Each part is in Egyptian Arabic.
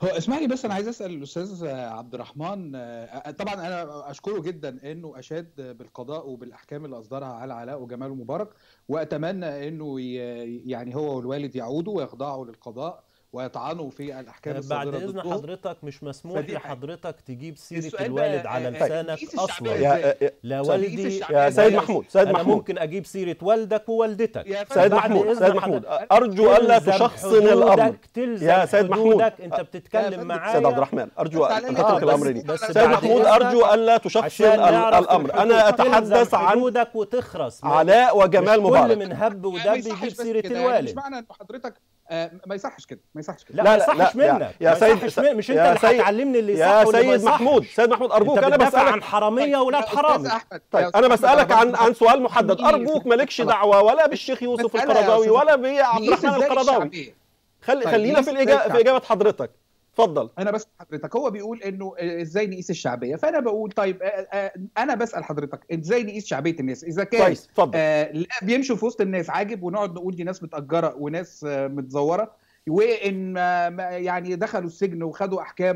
هو اسمح لي بس انا عايز اسال الاستاذ عبد الرحمن طبعا انا اشكره جدا انه اشاد بالقضاء وبالاحكام اللي اصدرها على علاء وجمال مبارك واتمنى انه يعني هو والوالد يعودوا ويخضعوا للقضاء ويطعنوا في الاحكام بعد الصادره اذن ضدهم. حضرتك مش مسموح فدي لحضرتك تجيب سيره السؤال الوالد بقى- على آه، لسانك تقيس الشعبية اصلا إزاي؟ يا لا تقيس والدي الشعبية يا إزاي؟ سيد محمود سيد انا محمود ممكن اجيب سيره والدك ووالدتك يا فندم، سيد بعد محمود إذن سيد محمود حضرتك. ارجو الا تلزم تشخصن حدودك- الامر تلزم يا سيد محمود. حدودك انت يا بتتكلم فندم، معايا سيد عبد الرحمن ارجو بس ان على تترك الأقل- الامر بس- لي بس سيد بعد محمود إذنك ارجو الا تشخصن عشان ال- نعرف الامر انا الحدود. اتحدث تلزم عن حدودك وتخرس علاء وجمال مش كل مبارك من هب ما ودب يصحش يجيب بس سيره كده، يعني مش الوالد معنى ان حضرتك آه، ما يصحش كده ما يصحش كده لا, لا، ما لا، يصحش لا، يا- منك يا ما سيد- يصحش من- مش انت يا اللي سيد- هتعلمني اللي يا صح واللي ما سيد يصحش. محمود سيد محمود ارجوك انت انا بتدافع بسالك عن حراميه طيب، واولاد يا أستاذ حرامي أحمد، يا طيب أستاذ انا أحمد، بسالك عن برضه عن سؤال محدد خليني- ارجوك مالكش دعوه ولا بالشيخ يوسف مسألة يا القرضاوي أستاذ ولا بعبد نقيس الرحمن إزاي القرضاوي الشعبية؟ خلي طيب، خلينا في نقيس إزاي الاجابه في الشعبية؟ اجابه حضرتك اتفضل انا بسال حضرتك هو بيقول انه ازاي نقيس الشعبيه فانا بقول طيب آه، آه، انا بسال حضرتك ازاي نقيس شعبيه الناس اذا كان كويس اتفضل آه لا بيمشوا في وسط الناس عاجب ونقعد نقول دي ناس متاجره وناس آه متزوره وان آه ما- يعني دخلوا السجن وخدوا احكام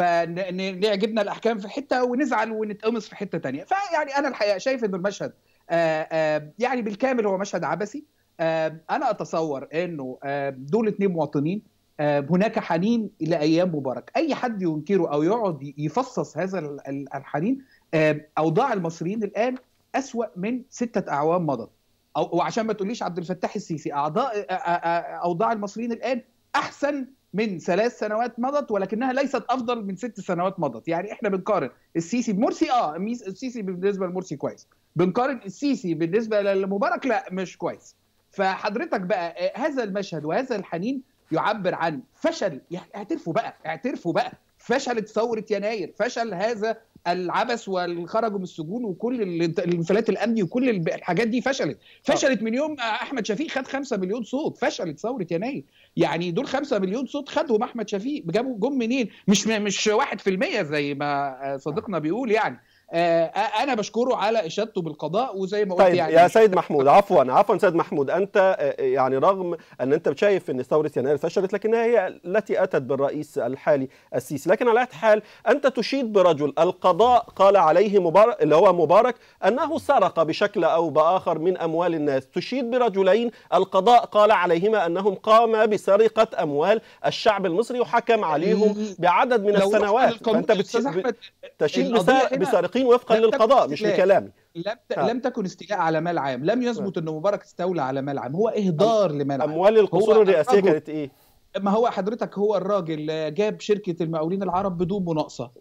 فنعجبنا الاحكام في حته ونزعل ونتقمص في حته تانية فيعني انا الحقيقه شايف ان المشهد آه آه يعني بالكامل هو مشهد عبثي آه انا اتصور انه آه دول اتنين مواطنين آه، هناك حنين الى ايام مبارك اي حد ينكره او يقعد يفصص هذا ال- ال- الحنين آه، اوضاع المصريين الان اسوا من سته اعوام مضت أو وعشان ما تقوليش عبد الفتاح السيسي اعضاء آه، آه، آه، اوضاع المصريين الان احسن من ثلاث سنوات مضت ولكنها ليست افضل من ست سنوات مضت يعني احنا بنقارن السيسي بمرسي اه ميس- السيسي بالنسبه لمرسي كويس بنقارن السيسي بالنسبه لمبارك لا مش كويس فحضرتك بقى آه، هذا المشهد وهذا الحنين يعبر عن فشل يعني اعترفوا بقى اعترفوا بقى فشلت ثوره يناير فشل هذا العبث والخرجوا من السجون وكل ال- الانفلات الامني وكل الب- الحاجات دي فشلت فشلت من يوم احمد شفيق خد 5 مليون صوت فشلت ثوره يناير يعني دول 5 مليون صوت خدهم احمد شفيق جابوا جم منين مش مش 1% زي ما صديقنا بيقول يعني آه، انا بشكره على اشادته بالقضاء وزي ما قلت طيب يعني يا سيد محمود عفوا عفوا سيد محمود انت آه، يعني رغم ان انت شايف ان ثوره يناير فشلت لكنها هي التي اتت بالرئيس الحالي السيسي لكن على أي حال انت تشيد برجل القضاء قال عليه مبارك اللي هو مبارك انه سرق بشكل او باخر من اموال الناس تشيد برجلين القضاء قال عليهما انهم قاما بسرقه اموال الشعب المصري وحكم عليهم بعدد من لو رحنا السنوات للقانون فانت يا أستاذ بتش- أحمد، تشيد القضية بس- هنا بسارقين وفقا لم تكن للقضاء مش استيلاء. لكلامي لم ت... آه. لم تكن استيلاء على مال عام لم يثبت ان مبارك استولى على مال عام هو اهدار لمال عام اموال القصور هو الرئاسيه الرجل- كانت ايه ما هو حضرتك هو الراجل جاب شركة المقاولين العرب بدون مناقصة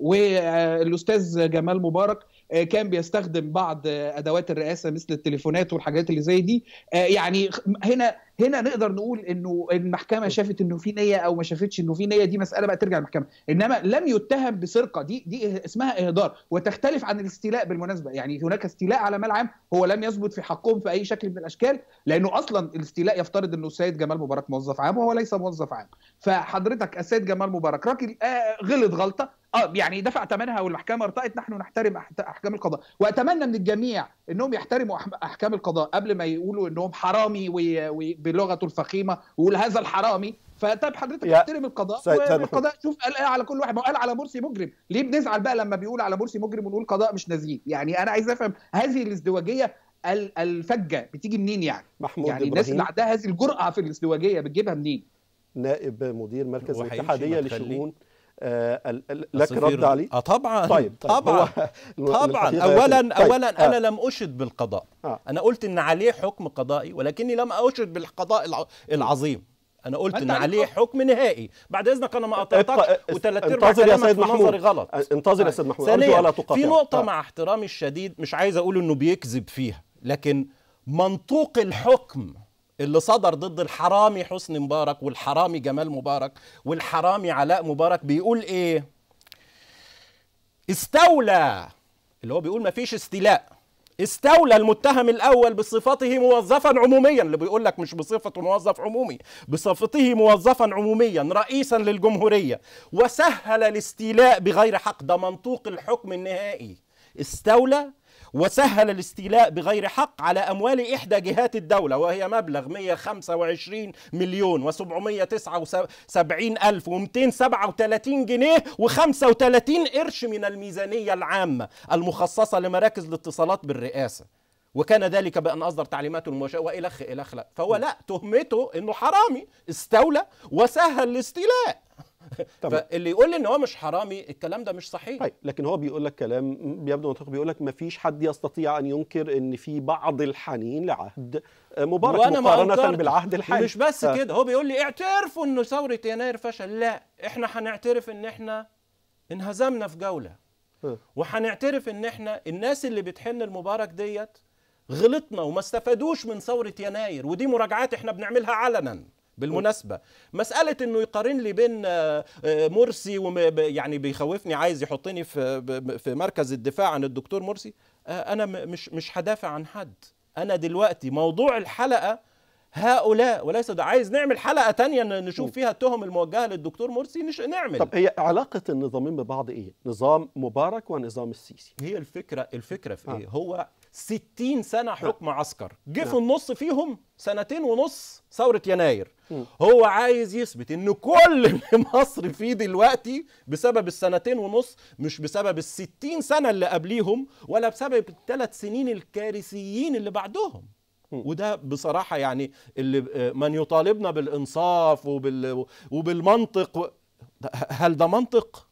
والأستاذ جمال مبارك كان بيستخدم بعض أدوات الرئاسة مثل التليفونات والحاجات اللي زي دي يعني هنا هنا نقدر نقول انه المحكمه شافت انه في نيه او ما شافتش انه في نيه دي مساله بقى ترجع للمحكمه انما لم يتهم بسرقه دي دي اسمها اهدار وتختلف عن الاستيلاء بالمناسبه يعني هناك استيلاء على مال عام هو لم يثبت في حقهم في اي شكل من الاشكال لانه اصلا الاستيلاء يفترض انه السيد جمال مبارك موظف عام وهو ليس موظف عام فحضرتك السيد جمال مبارك راجل آه غلط غلطه اه يعني دفع ثمنها والمحكمه ارتأت نحن نحترم احكام القضاء واتمنى من الجميع انهم يحترموا احكام القضاء قبل ما يقولوا انهم حرامي وبلغته الفخيمه ويقول هذا الحرامي فطب حضرتك احترم القضاء والقضاء شوف قال ايه على كل واحد ما قال على مرسي مجرم ليه بنزعل بقى لما بيقول على مرسي مجرم ونقول قضاء مش نزيه يعني انا عايز افهم هذه الازدواجيه الفجه بتيجي منين يعني محمود يعني الناس اللي عندها هذه الجرأه في الازدواجيه بتجيبها منين نائب مدير مركز الاتحاديه لشؤون آه لك رد عليه اه طبعا طيب, طيب طبعا طبعا اولا طيب اولا آه. انا لم اشد بالقضاء آه. انا قلت ان عليه حكم قضائي ولكني لم اشد بالقضاء العظيم انا قلت ان عليه حكم نهائي بعد اذنك انا ما قطعتكش وثلاث ارباع كلامك في نظري غلط انتظر يا سيد محمود ارجو الا تقاطع في نقطه آه. مع احترامي الشديد مش عايز اقول انه بيكذب فيها لكن منطوق الحكم اللي صدر ضد الحرامي حسني مبارك والحرامي جمال مبارك والحرامي علاء مبارك بيقول ايه استولى اللي هو بيقول مفيش استيلاء استولى المتهم الاول بصفته موظفا عموميا اللي بيقول لك مش بصفته موظف عمومي بصفته موظفا عموميا رئيسا للجمهوريه وسهل الاستيلاء بغير حق ده منطوق الحكم النهائي استولى وسهل الاستيلاء بغير حق على أموال إحدى جهات الدولة وهي مبلغ 125 مليون و779 ألف و237 جنيه و35 قرش من الميزانية العامة المخصصة لمراكز الاتصالات بالرئاسة وكان ذلك بأن أصدر تعليمات المواشاة وإلخ إلخ لا فهو لا تهمته أنه حرامي استولى وسهل الاستيلاء فاللي يقول لي ان هو مش حرامي الكلام ده مش صحيح طيب لكن هو بيقول لك كلام بيبدو منطقي بيقول لك ما فيش حد يستطيع ان ينكر ان في بعض الحنين لعهد مبارك وأنا ما مقارنه أنكرتش. بالعهد الحالي مش بس ف- كده هو بيقول لي اعترفوا انه ثوره يناير فشل لا احنا هنعترف ان احنا انهزمنا في جوله ها. وهنعترف ان احنا الناس اللي بتحن المبارك ديت غلطنا وما استفادوش من ثوره يناير ودي مراجعات احنا بنعملها علنا بالمناسبة مسألة انه يقارن لي بين آه، آه، مرسي وم- ب- يعني بيخوفني عايز يحطني في ب- في مركز الدفاع عن الدكتور مرسي آه، انا م- مش مش هدافع عن حد انا دلوقتي موضوع الحلقة هؤلاء وليس ده عايز نعمل حلقة تانية ن- نشوف فيها التهم الموجهة للدكتور مرسي نش... نعمل طب هي علاقه النظامين ببعض ايه نظام مبارك ونظام السيسي هي الفكرة الفكرة في آه. ايه هو 60 سنة حكم عسكر جه في نعم. النص فيهم سنتين ونص ثورة يناير مم. هو عايز يثبت ان كل اللي مصر فيه دلوقتي بسبب السنتين ونص مش بسبب الستين سنة اللي قبليهم ولا بسبب الثلاث سنين الكارثيين اللي بعدهم مم. وده بصراحة يعني اللي من يطالبنا بالإنصاف وبال وبالمنطق و- هل ده منطق؟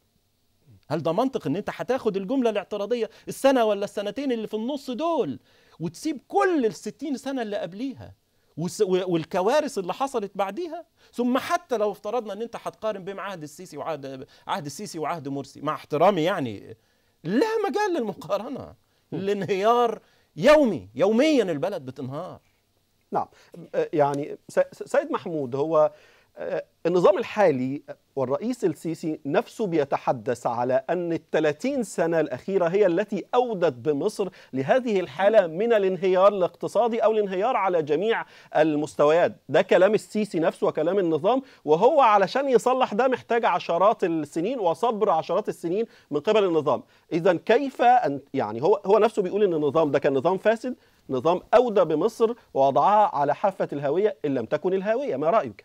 هل ده منطق ان انت هتاخد الجمله الاعتراضيه السنه ولا السنتين اللي في النص دول وتسيب كل الستين سنه اللي قبليها والس- و- والكوارث اللي حصلت بعديها ثم حتى لو افترضنا ان انت هتقارن بين عهد السيسي وعهد عهد السيسي وعهد مرسي مع احترامي يعني لا مجال للمقارنه الانهيار يومي يوميا البلد بتنهار نعم آه، يعني س- س- سيد محمود هو آه، النظام الحالي والرئيس السيسي نفسه بيتحدث على أن الثلاثين سنة الأخيرة هي التي أودت بمصر لهذه الحالة من الانهيار الاقتصادي أو الانهيار على جميع المستويات ده كلام السيسي نفسه وكلام النظام وهو علشان يصلح ده محتاج عشرات السنين وصبر عشرات السنين من قبل النظام إذا كيف أن يعني هو هو نفسه بيقول أن النظام ده كان نظام فاسد نظام أودى بمصر ووضعها على حافة الهوية إن لم تكن الهاوية ما رأيك؟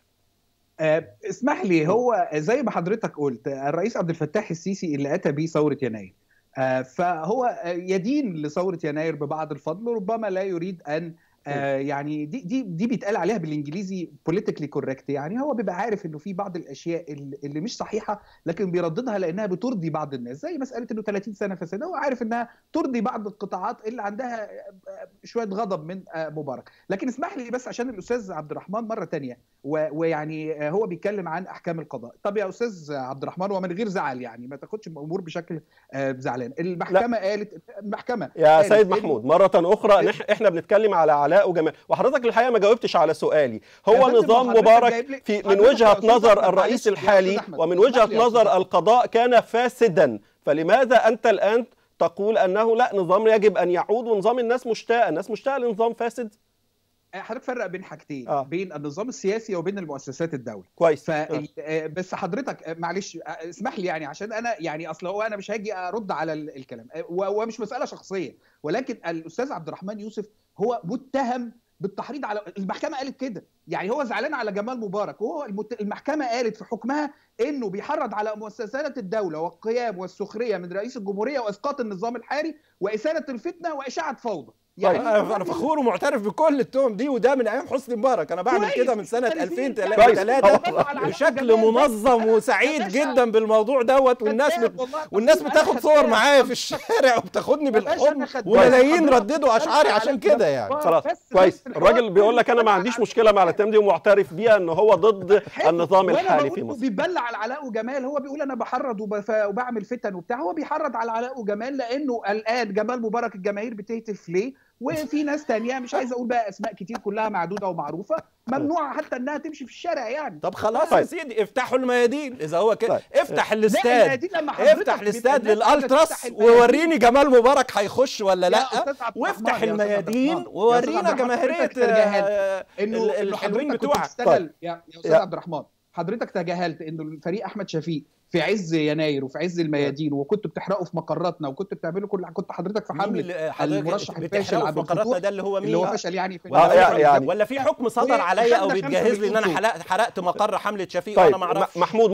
آه، اسمح لي هو زي ما حضرتك قلت الرئيس عبد الفتاح السيسي اللي اتى به ثوره يناير آه، فهو آه، يدين لثوره يناير ببعض الفضل ربما لا يريد ان آه، يعني دي دي دي بيتقال عليها بالانجليزي بوليتيكلي كوريكت يعني هو بيبقى عارف انه في بعض الاشياء اللي اللي مش صحيحه لكن بيرددها لانها بترضي بعض الناس زي مساله انه 30 سنه فساد هو عارف انها ترضي بعض القطاعات اللي عندها آه، شويه غضب من آه، مبارك لكن اسمح لي بس عشان الاستاذ عبد الرحمن مره تانية و- ويعني هو بيتكلم عن احكام القضاء طب يا استاذ عبد الرحمن ومن غير زعل يعني ما تاخدش الامور بشكل آه، زعلان المحكمه قالت المحكمه يا قالت سيد إنه- محمود مرة أخرى نح- إحنا بنتكلم على علاء وجمال وحضرتك الحقيقة ما جاوبتش على سؤالي يا هو فندم، نظام حضرتك مبارك جايب لي- في من حضرتك يا وجهة أستاذ نظر أحمد، الرئيس معلش يا الحالي أستاذ أحمد، ومن اسمح وجهة لي يا أستاذ نظر أحمد. القضاء كان فاسدا فلماذا أنت الآن تقول أنه لا نظام يجب أن يعود ونظام الناس مشتاقة الناس مشتاقة لنظام فاسد حضرتك فرق بين حاجتين آه. بين النظام السياسي وبين المؤسسات الدولة كويس ف آه، بس حضرتك آه، معلش آه، اسمح لي يعني عشان انا يعني اصل هو انا مش هاجي ارد على ال- الكلام آه، و- ومش مساله شخصيه ولكن الاستاذ عبد الرحمن يوسف هو متهم بالتحريض على المحكمه قالت كده يعني هو زعلان على جمال مبارك وهو المت... المحكمه قالت في حكمها انه بيحرض على مؤسسات الدوله والقيام والسخريه من رئيس الجمهوريه واسقاط النظام الحالي واثاره الفوضى واشاعه فوضى يعني انا فخور ومعترف بكل التهم دي وده من ايام حسني مبارك انا بعمل كويس، كده من سنه مختلفين. 2003 بشكل منظم وسعيد جدا بالموضوع دوت والناس بت... والناس بتاخد صور معايا في الشارع وبتاخدني بالحضن وملايين رددوا اشعاري عشان كده يعني خلاص كويس الراجل بيقول لك انا ما عنديش مشكله مع الاتهام دي ومعترف بيها ان هو ضد النظام الحالي في مصر بيبلع على علاء وجمال هو بيقول انا بحرض وبف... وبعمل فتن وبتاع هو بيحرض على علاء وجمال لانه الان جمال مبارك الجماهير بتهتف ليه وفي ناس تانية مش عايز اقول بقى اسماء كتير كلها معدوده ومعروفه ممنوع حتى انها تمشي في الشارع يعني طب خلاص طيب. يا سيدي افتحوا الميادين اذا هو كده طيب. افتح لا الاستاد افتح الاستاد للالتراس ووريني جمال مبارك هيخش ولا لا وافتح الميادين وورينا جماهيريه انه الحلوين بتوعها يا استاذ عبد الرحمن حضرتك تجاهلت انه الفريق احمد شفيق في عز يناير وفي عز الميادين وكنتوا بتحرقوا في مقراتنا وكنتوا بتعملوا كل كنت حضرتك في حمله المرشح الفاشل عبد الفتوح ده اللي هو مين اللي هو فشل يعني في ولا, يعني ولا في حكم صدر عليا او بيتجهز لي ان انا حرقت مقر حمله شفيق طيب وانا ما اعرفش محمود